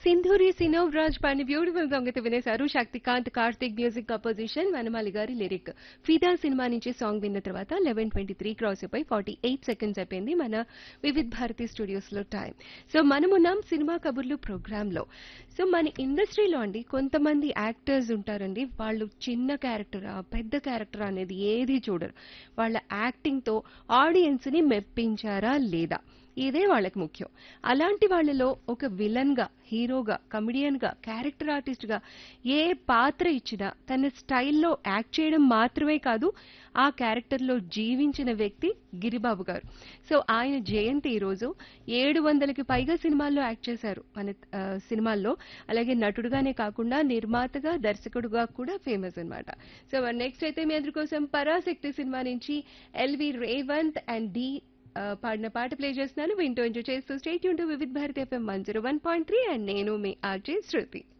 సింధూరి సినోవ్ రాజ్ పాడిన beautiful song అయితే వినేశారు శక్తికాంత్ కార్తిక్ మ్యూజిక్ కంపోజిషన్ వనమాలి గారి లిరిక్ ఫిదా సినిమా నుంచి సాంగ్ విన్న తర్వాత లెవెన్ ట్వంటీ త్రీ క్రాస్ అయిపోయి ఫార్టీ ఎయిట్ సెకండ్స్ అయిపోయింది మన వివిధ్ భారతి స్టూడియోస్ లో టైం సో మనమున్నాం సినిమా కబుర్లు ప్రోగ్రామ్ లో సో మన ఇండస్ట్రీలో అండి కొంతమంది యాక్టర్స్ ఉంటారండి వాళ్ళు చిన్న క్యారెక్టరా పెద్ద క్యారెక్టర్ అనేది ఏది చూడరు వాళ్ళ యాక్టింగ్ తో ఆడియన్స్ ని మెప్పించారా లేదా ఇదే వాళ్ళకి ముఖ్యం అలాంటి వాళ్ళలో ఒక విలన్ గా హీరోగా కమిడియన్ గా క్యారెక్టర్ ఆర్టిస్ట్ గా ఏ పాత్ర ఇచ్చినా తన స్టైల్లో యాక్ట్ చేయడం మాత్రమే కాదు ఆ క్యారెక్టర్ లో జీవించిన వ్యక్తి గిరిబాబు గారు సో ఆయన జయంతి ఈ రోజు ఏడు వందలకి పైగా సినిమాల్లో యాక్ట్ చేశారు మన ఆ, సినిమాల్లో అలాగే నటుడుగానే కాకుండా నిర్మాతగా దర్శకుడుగా కూడా ఫేమస్ అన్నమాట సో నెక్స్ట్ అయితే మీ అందరి కోసం పరాశక్తి సినిమా నుంచి ఎల్వి రేవంత్ అండ్ డి ఆ, పాడిన పాట ప్లే చేస్తున్నాను వింటూ ఎంజాయ్ చేస్తూ స్టేట్ యూన్ to Vividh Bharati FM one zero one point three and నేను మీ ఆర్జే శృతి